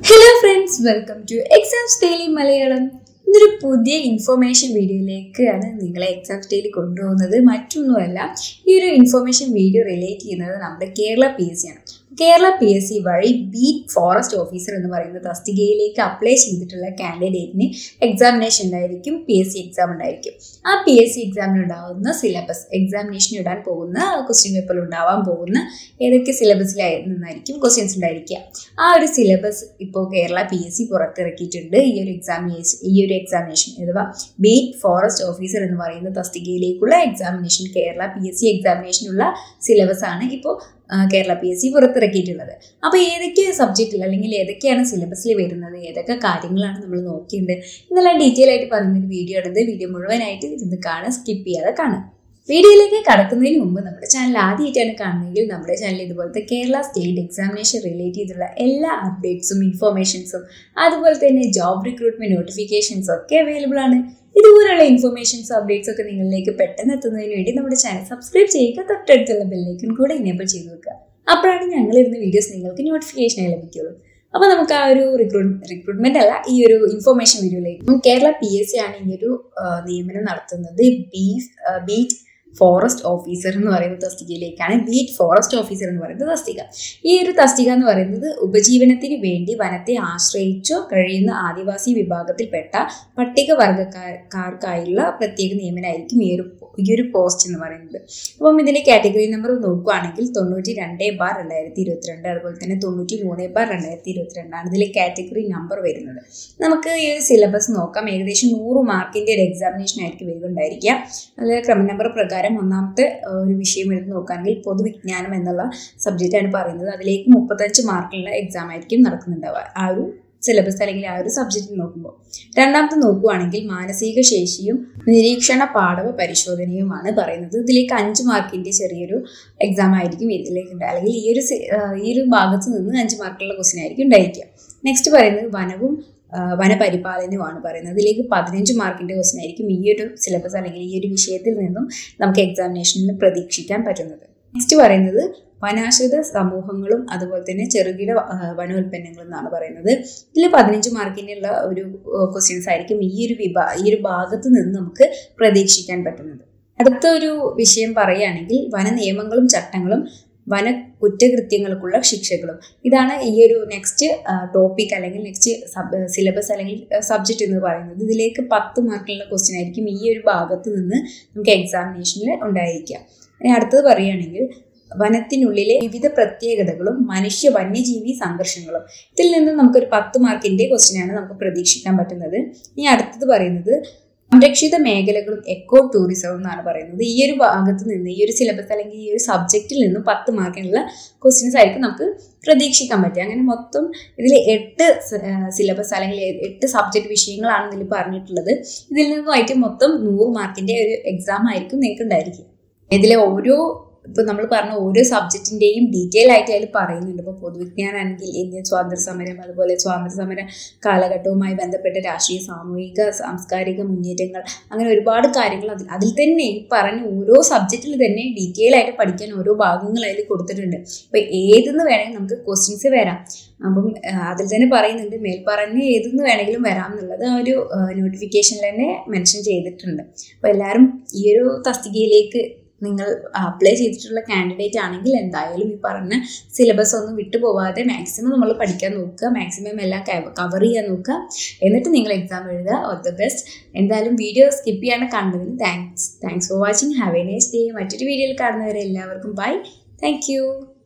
hello friends welcome to exams daily Malayalam ഇന്നൊരു പുതിയ information വീഡിയോയിലേക്കാണ് നിങ്ങളെ എക്സാംസ് ഡെയിലി കൊണ്ടുപോകുന്നത് മറ്റൊന്നുമല്ല ഈ ഒരു ഇൻഫോർമേഷൻ വീഡിയോ റിലേറ്റ് ചെയ്യുന്നത് നമ്മുടെ കേരള പി എസ് സി ആണ് കേരള പി എസ് സി വഴി ബീറ്റ് ഫോറസ്റ്റ് ഓഫീസർ എന്ന് പറയുന്ന തസ്തികയിലേക്ക് അപ്ലൈ ചെയ്തിട്ടുള്ള കാൻഡിഡേറ്റിന് എക്സാമിനേഷൻ ഉണ്ടായിരിക്കും പി എസ് സി എക്സാം ഉണ്ടായിരിക്കും ആ പി എസ് സി എക്സാമിന് ഉണ്ടാകുന്ന സിലബസ് എക്സാമിനേഷൻ ഇടാൻ പോകുന്ന ക്വസ്റ്റ്യൻ പേപ്പറിൽ ഉണ്ടാവാൻ പോകുന്ന ഏതൊക്കെ സിലബസിലായി നിന്നായിരിക്കും ക്വസ്റ്റ്യൻസ് ഉണ്ടായിരിക്കുക ആ ഒരു സിലബസ് ഇപ്പോൾ കേരള പി എസ് സി പുറത്തിറക്കിയിട്ടുണ്ട് ഈ ഒരു എക്സാമിനേഷൻ ഈ ഒരു എക്സാമിനേഷൻ അഥവാ ബീറ്റ് ഫോറസ്റ്റ് ഓഫീസർ എന്ന് പറയുന്ന തസ്തികയിലേക്കുള്ള examination Kerala P S C എക്സാമിനേഷനുള്ള സിലബസ് ആണ് ഇപ്പോൾ കേരള പി എസ് സി പുറത്തിറക്കിയിട്ടുള്ളത് അപ്പോൾ ഏതൊക്കെ സബ്ജക്റ്റിൽ അല്ലെങ്കിൽ ഏതൊക്കെയാണ് സിലബസിൽ വരുന്നത് ഏതൊക്കെ കാര്യങ്ങളാണ് നമ്മൾ നോക്കിയിട്ടുണ്ട് ഇന്നെല്ലാം ഡീറ്റെയിൽ ആയിട്ട് പറയുന്നൊരു വീഡിയോ ആണിത് വീഡിയോ മുഴുവനായിട്ട് ഇരുന്ന് കാണാൻ സ്കിപ്പ് ചെയ്യാതെ കാണാം വീഡിയോയിലേക്ക് കടക്കുന്നതിന് മുമ്പ് നമ്മുടെ ചാനൽ ആദ്യമായിട്ടാണ് കാണുന്നതെങ്കിൽ നമ്മുടെ ചാനൽ ഇതുപോലത്തെ കേരള സ്റ്റേറ്റ് എക്സാമിനേഷൻ റിലേറ്റ് ചെയ്തിട്ടുള്ള എല്ലാ അപ്ഡേറ്റ്സും ഇൻഫോർമേഷൻസും അതുപോലെ തന്നെ ജോബ് റിക്രൂട്ട്മെന്റ് നോട്ടിഫിക്കേഷൻസും ഒക്കെ അവൈലബിൾ ആണ് ഇതുപോലുള്ള ഇൻഫർമേഷൻസ് അപ്ഡേറ്റ്സ് ഒക്കെ നിങ്ങളിലേക്ക് പെട്ടെന്ന് എത്തുന്നതിന് വേണ്ടി നമ്മുടെ ചാനൽ സബ്സ്ക്രൈബ് ചെയ്യുക തൊട്ടടുത്തുള്ള ബെല്ലേക്കും കൂടെ ഇനേബിൾ ചെയ്ത് വെക്കുക അപ്പോഴാണ് ഞങ്ങൾ ഇരുന്ന വീഡിയോസ് നിങ്ങൾക്ക് നോട്ടിഫിക്കേഷനായി ലഭിക്കുള്ളൂ അപ്പോൾ നമുക്ക് ആ ഒരു റിക്രൂട്ട് റിക്രൂട്ട്മെന്റ് അല്ല ഈ ഒരു ഇൻഫർമേഷൻ വീഡിയോയിലേക്ക് കേരള പി എസ് സി ആണ് ഈ ഒരു നിയമനം നടത്തുന്നത് ബീഫ് ബീറ്റ് ഫോറസ്റ്റ് ഓഫീസർ എന്ന് പറയുന്ന തസ്തികയിലേക്കാണ് ബീറ്റ് ഫോറസ്റ്റ് ഓഫീസർ എന്ന് പറയുന്നത് തസ്തിക ഈ ഒരു തസ്തിക എന്ന് പറയുന്നത് ഉപജീവനത്തിന് വേണ്ടി വനത്തെ ആശ്രയിച്ചോ കഴിയുന്ന ആദിവാസി വിഭാഗത്തിൽപ്പെട്ട പട്ടികവർഗക്കാർക്കായുള്ള പ്രത്യേക നിയമനമായിരിക്കും ഈ ഒരു ഈ ഒരു പോസ്റ്റ് എന്ന് പറയുന്നത് അപ്പം ഇതിന്റെ കാറ്റഗറി നമ്പർ നോക്കുകയാണെങ്കിൽ തൊണ്ണൂറ്റി രണ്ട് ബാർ രണ്ടായിരത്തി ഇരുപത്തിരണ്ട് അതുപോലെ തന്നെ തൊണ്ണൂറ്റി മൂന്ന് ബാർ രണ്ടായിരത്തി ഇരുപത്തിരണ്ടാണ് ഇതിൽ കാറ്റഗറി നമ്പർ വരുന്നത് നമുക്ക് ഈ ഒരു സിലബസ് നോക്കാം ഏകദേശം നൂറ് മാർക്കിന്റെ ഒരു എക്സാമിനേഷൻ ആയിരിക്കും വരുന്നുണ്ടായിരിക്കുക അതിൽ ക്രമ നമ്പർ പ്രകാരം ഒന്നാമത്തെ ഒരു വിഷയം എടുത്ത് നോക്കുകയാണെങ്കിൽ പൊതുവിജ്ഞാനം എന്നുള്ള സബ്ജക്റ്റാണ് പറയുന്നത് അതിലേക്ക് മുപ്പത്തഞ്ച് മാർക്കുള്ള എക്സാം ആയിരിക്കും നടക്കുന്നുണ്ടാവുക ആ ഒരു സിലബസ് അല്ലെങ്കിൽ ആ ഒരു സബ്ജക്റ്റ് നോക്കുമ്പോൾ രണ്ടാമത്തെ നോക്കുകയാണെങ്കിൽ മാനസിക ശേഷിയും നിരീക്ഷണ പാഠവ പരിശോധനയുമാണ് പറയുന്നത് ഇതിലേക്ക് അഞ്ച് മാർക്കിന്റെ ചെറിയൊരു എക്സാം ആയിരിക്കും ഇതിലേക്ക് അല്ലെങ്കിൽ ഈ ഒരു ഈ ഒരു ഭാഗത്ത് നിന്ന് അഞ്ച് മാർക്കുള്ള ക്വസ്റ്റ്യൻ ആയിരിക്കും ഉണ്ടായിരിക്കുക നെക്സ്റ്റ് പറയുന്നത് വനവും വനപരിപാലനവുമാണ് പറയുന്നത് ഇതിലേക്ക് പതിനഞ്ച് മാർക്കിന്റെ ക്വസ്റ്റ്യൻ ആയിരിക്കും ഈ ഒരു സിലബസ് അല്ലെങ്കിൽ ഈ ഒരു വിഷയത്തിൽ നിന്നും നമുക്ക് എക്സാമിനേഷനിൽ പ്രതീക്ഷിക്കാൻ പറ്റുന്നത് നെക്സ്റ്റ് പറയുന്നത് വനാശ്രിത സമൂഹങ്ങളും അതുപോലെ തന്നെ ചെറുകിട വനോൽപ്പന്നങ്ങളും എന്നാണ് പറയുന്നത് ഇതിൽ പതിനഞ്ച് മാർക്കിനുള്ള ഒരു ക്വസ്റ്റ്യൻസ് ആയിരിക്കും ഈ ഒരു വിഭാ ഈ ഒരു ഭാഗത്ത് നിന്ന് നമുക്ക് പ്രതീക്ഷിക്കാൻ പറ്റുന്നത് അടുത്ത ഒരു വിഷയം പറയുകയാണെങ്കിൽ വന നിയമങ്ങളും ചട്ടങ്ങളും വന കുറ്റകൃത്യങ്ങൾക്കുള്ള ശിക്ഷകളും ഇതാണ് ഈ ഒരു നെക്സ്റ്റ് ടോപ്പിക് അല്ലെങ്കിൽ നെക്സ്റ്റ് സബ് സിലബസ് അല്ലെങ്കിൽ സബ്ജക്റ്റ് എന്ന് പറയുന്നത് ഇതിലേക്ക് പത്ത് മാർക്കിലുള്ള ക്വസ്റ്റ്യൻ ആയിരിക്കും ഈ ഒരു ഭാഗത്ത് നിന്ന് നമുക്ക് എക്സാമിനേഷനിൽ ഉണ്ടായിരിക്കുക ഇനി അടുത്തത് പറയുകയാണെങ്കിൽ വനത്തിനുള്ളിലെ വിവിധ പ്രത്യേകതകളും മനുഷ്യ വന്യജീവി സംഘർഷങ്ങളും ഇതിൽ നിന്ന് നമുക്കൊരു പത്ത് മാർക്കിന്റെ ക്വസ്റ്റ്യനാണ് നമുക്ക് പ്രതീക്ഷിക്കാൻ പറ്റുന്നത് ഇനി അടുത്തത് പറയുന്നത് സംരക്ഷിത മേഖലകളും എക്കോ ടൂറിസവും എന്നാണ് പറയുന്നത് ഈ ഒരു ഭാഗത്ത് നിന്ന് ഈ ഒരു സിലബസ് അല്ലെങ്കിൽ ഈ ഒരു സബ്ജക്റ്റിൽ നിന്നും പത്ത് മാർക്കിനുള്ള ക്വസ്റ്റ്യൻസ് ആയിരിക്കും നമുക്ക് പ്രതീക്ഷിക്കാൻ പറ്റുക അങ്ങനെ മൊത്തം ഇതിൽ എട്ട് സിലബസ് അല്ലെങ്കിൽ എട്ട് സബ്ജക്റ്റ് വിഷയങ്ങളാണ് ഇതിൽ പറഞ്ഞിട്ടുള്ളത് ഇതിൽ നിന്നുമായിട്ട് മൊത്തം നൂറ് മാർക്കിന്റെ ഒരു എക്സാം ആയിരിക്കും നിങ്ങൾക്ക് ഉണ്ടായിരിക്കുക ഇതിലെ ഓരോ ഇപ്പോൾ നമ്മൾ പറഞ്ഞ ഓരോ സബ്ജക്റ്റിൻ്റെയും ഡീറ്റെയിൽ ആയിട്ട് അതിൽ പറയുന്നുണ്ട് ഇപ്പോൾ പൊതുവിജ്ഞാനാണെങ്കിൽ ഇന്ത്യൻ സ്വാതന്ത്ര്യ സമരം അതുപോലെ സ്വാതന്ത്ര്യ സമര കാലഘട്ടവുമായി ബന്ധപ്പെട്ട രാഷ്ട്രീയ സാമൂഹിക സാംസ്കാരിക മുന്നേറ്റങ്ങൾ അങ്ങനെ ഒരുപാട് കാര്യങ്ങൾ അതിൽ അതിൽ തന്നെ ഈ പറഞ്ഞ ഓരോ സബ്ജക്റ്റിൽ തന്നെ ഡീറ്റെയിൽ ആയിട്ട് പഠിക്കാൻ ഓരോ ഭാഗങ്ങൾ അതിൽ കൊടുത്തിട്ടുണ്ട് ഇപ്പോൾ ഏതെന്ന് വേണമെങ്കിൽ നമുക്ക് ക്വസ്റ്റ്യൻസ് വരാം അപ്പം അതിൽ തന്നെ പറയുന്നുണ്ട് മേൽപ്പറഞ്ഞ ഏതെന്ന് വേണമെങ്കിലും വരാം എന്നുള്ളത് ആ ഒരു നോട്ടിഫിക്കേഷനിൽ തന്നെ മെൻഷൻ ചെയ്തിട്ടുണ്ട് അപ്പോൾ എല്ലാവരും ഈ ഒരു തസ്തികയിലേക്ക് നിങ്ങൾ അപ്ലൈ ചെയ്തിട്ടുള്ള കാൻഡിഡേറ്റ് ആണെങ്കിൽ എന്തായാലും ഈ പറഞ്ഞ സിലബസ് ഒന്നും വിട്ടുപോകാതെ മാക്സിമം നമ്മൾ പഠിക്കാൻ നോക്കുക മാക്സിമം എല്ലാം കവർ ചെയ്യാൻ നോക്കുക എന്നിട്ട് നിങ്ങൾ എക്സാം എഴുതുക ഓൾ ദ ബെസ്റ്റ് എന്തായാലും വീഡിയോ സ്കിപ്പ് ചെയ്യാണ്ട് കണ്ടതിന് thanks thanks for watching have a nice day മറ്റൊരു വീഡിയോയിൽ കാണുന്നവരെ എല്ലാവർക്കും ബൈ താങ്ക്